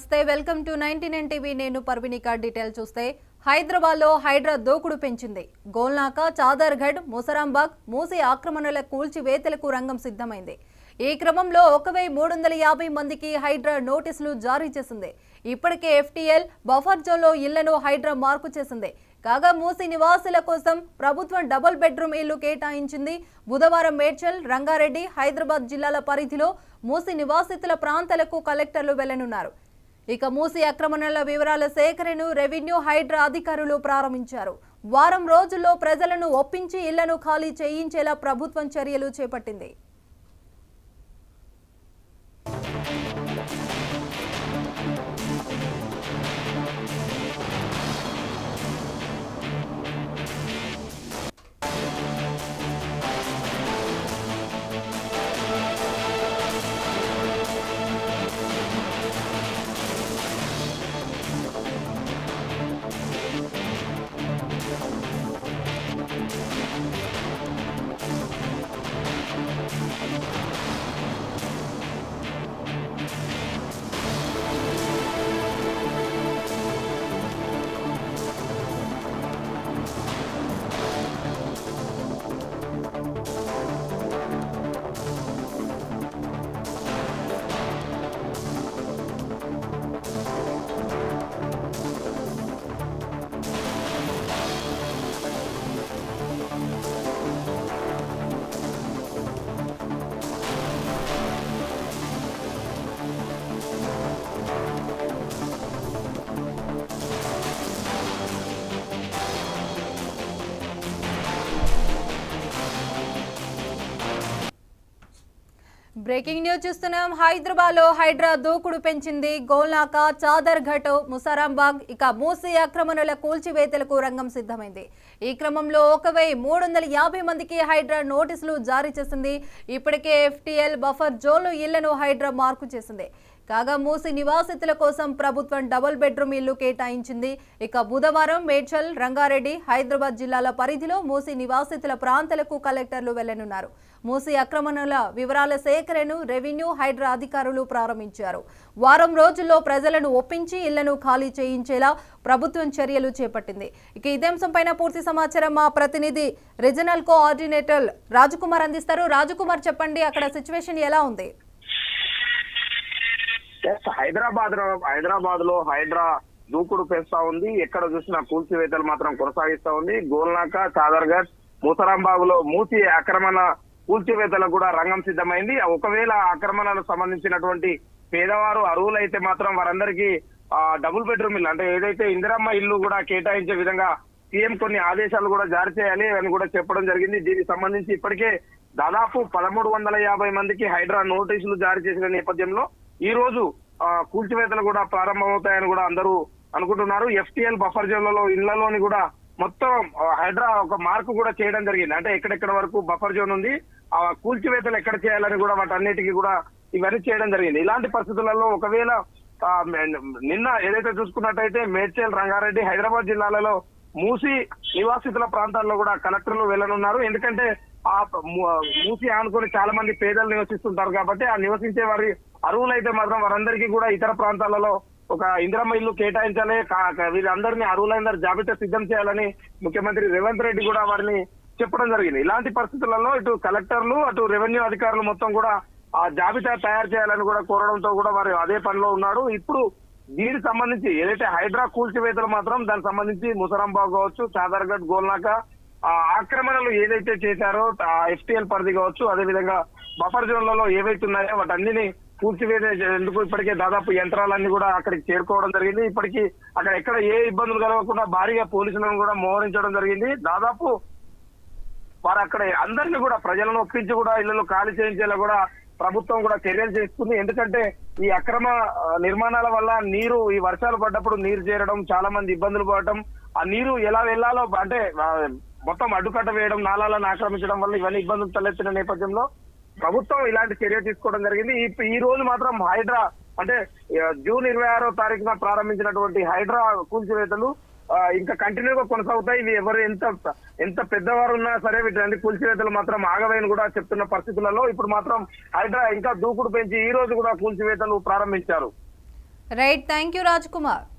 నమస్తే welcome to ninety nine TV నేను పర్వినిక డీటెయిల్ చూస్తే హైదరాబాద్ లో హైడ్రా దూకుడు పెంచింది గోల్నాక చాదర్గఢ్ ముసరాంబాగ్ మూసి ఆక్రమణల కూల్చివేతలకు రంగం సిద్ధమైంది ఈ క్రమంలో ఒక వెయ్యి మూడు వందల యాభై మందికి హైడ్రా నోటీసులు జారీ చేసింది ఇప్పటికే ఎఫ్టీఎల్ బఫర్ జోన్లో ఇళ్లను హైడ్రా మార్కు చేసింది కాగా మూసి నివాసుల కోసం ప్రభుత్వం డబుల్ బెడ్రూమ్ ఇల్లు కేటాయించింది బుధవారం మేడ్చల్ రంగారెడ్డి హైదరాబాద్ జిల్లాల పరిధిలో మూసి నివాసితుల ప్రాంతాలకు కలెక్టర్లు వెళ్లనున్నారు ఇక మూసి ఆక్రమణల వివరాల సేకరణను రెవెన్యూ హైడ్రా అధికారులు ప్రారంభించారు వారం రోజుల్లో ప్రజలను ఒప్పించి ఇళ్లను ఖాళీ చేయించేలా ప్రభుత్వం చర్యలు చేపట్టింది బ్రేకింగ్ న్యూస్ చూస్తున్నాం హైదరాబాద్ లో హైడ్రా దూకుడు పెంచింది గోల్నాక చాదర్ ఘట్ ముసారాంబాగ్ ఇక మూసి ఆక్రమణల కూల్చివేతలకు రంగం సిద్ధమైంది ఈ క్రమంలో ఒక వెయ్యి మూడు వందల యాభై మందికి హైడ్రా నోటీసులు జారీ చేసింది ఇప్పటికే ఎఫ్టీఎల్ బఫర్ జోన్లు ఇళ్లను హైడ్రా మార్కు చేసింది కాగా మూసి నివాసితుల కోసం ప్రభుత్వం డబుల్ బెడ్రూమ్ ఇల్లు కేటాయించింది ఇక బుధవారం మేడ్చల్ రంగారెడ్డి హైదరాబాద్ జిల్లాల పరిధిలో మూసి నివాసితుల ప్రాంతాలకు కలెక్టర్లు వెళ్లనున్నారు మూసి ఆక్రమణల వివరాల సేకరణను రెవెన్యూ హైడ్రా అధికారులు ప్రారంభించారు వారం రోజుల్లో ప్రజలను ఒప్పించి ఇళ్లను ఖాళీ చేయించేలా ప్రభుత్వం చర్యలు చేపట్టింది ఇక ఇదే అంశంపైన పూర్తి సమాచారం మా ప్రతినిధి రీజనల్ కోఆర్డినేటర్ రాజకుమార్ అందిస్తారు రాజకుమార్ చెప్పండి అక్కడ సిచ్యువేషన్ ఎలా ఉంది ఎస్ హైదరాబాద్ లో- హైదరాబాద్ లో హైడ్రా దూకుడు పెంచుతా ఉంది ఎక్కడ చూసినా కూల్చివేతలు మాత్రం కొనసాగిస్తా ఉంది గోల్నాక చాదర్గఢ్ ముసరాంబాగులో మూసి ఆక్రమణ కూల్చివేతలకు కూడా రంగం సిద్ధమైంది ఒకవేళ ఆక్రమణలకు సంబంధించినటువంటి పేదవారు అర్హులైతే మాత్రం వారందరికీ ఆ, డబుల్ బెడ్రూమ్ ఇల్లు అంటే ఏదైతే ఇందిరమ్మ ఇల్లు కూడా కేటాయించే విధంగా సీఎం కొన్ని ఆదేశాలు కూడా జారీ చేయాలి అని కూడా చెప్పడం జరిగింది దీనికి సంబంధించి ఇప్పటికే దాదాపు పదమూడు వందల యాభై మందికి హైడ్రా నోటీసులు జారీ చేసిన నేపథ్యంలో ఈ రోజు ఆ, కూల్చివేతలు కూడా ప్రారంభమవుతాయని కూడా అందరూ అనుకుంటున్నారు ఎఫ్టీఎల్ బఫర్ జోన్లలో ఇళ్లలోని కూడా మొత్తం ఆ, హైడ్రా ఒక మార్కు కూడా చేయడం జరిగింది అంటే ఎక్కడెక్కడ వరకు బఫర్ జోన్ ఉంది ఆ కూల్చివేతలు ఎక్కడ చేయాలని కూడా వాటన్నిటికీ కూడా ఇవన్నీ చేయడం జరిగింది ఇలాంటి పరిస్థితులలో ఒకవేళ ఆ, మే- నిన్న ఏదైతే చూసుకున్నట్టయితే మేడ్చల్ రంగారెడ్డి హైదరాబాద్ జిల్లాలలో మూసి నివాసితుల ప్రాంతాల్లో కూడా కలెక్టర్లు వెళ్ళనున్నారు ఎందుకంటే ఆ ము- మూసి ఆనుకొని చాలా మంది పేదలు నివసిస్తుంటారు కాబట్టి ఆ నివసించే వారి అరువులైతే మాత్రం వారందరికీ కూడా ఇతర ప్రాంతాలలో ఒక ఇందిరమ్మ ఇల్లు కేటాయించాలి కా- కా- వీరందరినీ అరువులైన జాబితా సిద్ధం చేయాలని ముఖ్యమంత్రి రేవంత్ రెడ్డి కూడా వారిని చెప్పడం జరిగింది ఇలాంటి పరిస్థితులలో ఇటు కలెక్టర్లు అటు రెవెన్యూ అధికారులు మొత్తం కూడా ఆ జాబితా తయారు చేయాలని కూడా కోరడంతో కూడా వారు అదే పనిలో ఉన్నారు ఇప్పుడు దీనికి సంబంధించి ఏదైతే హైడ్రా కూల్చివేతలు మాత్రం దానికి సంబంధించి ముసరాంబాగ్ కావచ్చు చాదర్గఢ్ గోల్నాక ఆ ఆక్రమణలు ఏదైతే చేశారో ఎఫ్టీఎల్ పరిధి కావచ్చు అదే విధంగా బఫర్ జోన్లలో ఏవైతే ఉన్నాయో వాటన్నిని కూల్చివేత ఎందుకు ఇప్పటికే దాదాపు యంత్రాలన్నీ కూడా అక్కడికి చేరుకోవడం జరిగింది ఇప్పటికీ అక్కడ ఎక్కడ ఏ ఇబ్బందులు కలగకుండా భారీగా పోలీసులను కూడా మోహరించడం జరిగింది దాదాపు వారు అక్కడ అందరినీ కూడా ప్రజలను ఒప్పించి కూడా ఇళ్లలో ఖాళీ చేయించేలా కూడా ప్రభుత్వం కూడా చర్యలు చేస్తుంది ఎందుకంటే ఈ అక్రమ ఆ, నిర్మాణాల వల్ల నీరు ఈ వర్షాలు పడ్డప్పుడు నీరు చేరడం చాలా మంది ఇబ్బందులు పడటం ఆ నీరు ఎలా వెళ్లాలో అంటే ఆ, మొత్తం అడ్డుకట్ట వేయడం నాలాలను ఆక్రమించడం వల్ల ఇవన్నీ ఇబ్బందులు తలెత్తిన నేపథ్యంలో ప్రభుత్వం ఇలాంటి చర్య తీసుకోవడం జరిగింది ఈ ఈ రోజు మాత్రం హైడ్రా అంటే ఆ, జూన్ ఇరవై ఆరో తారీఖున ప్రారంభించినటువంటి హైడ్రా కూల్చివేతలు ఆ, ఇంకా కంటిన్యూగా కొనసాగుతాయి ఇవి ఎవరు ఎంత ఎంత పెద్దవారు ఉన్నా సరే వీటి కూల్చివేతలు మాత్రం ఆగవేని కూడా చెప్తున్న పరిస్థితులలో ఇప్పుడు మాత్రం హైడ్రా ఇంకా దూకుడు పెంచి ఈ రోజు కూడా కూల్చివేతలు ప్రారంభించారు right thank you Raj Kumar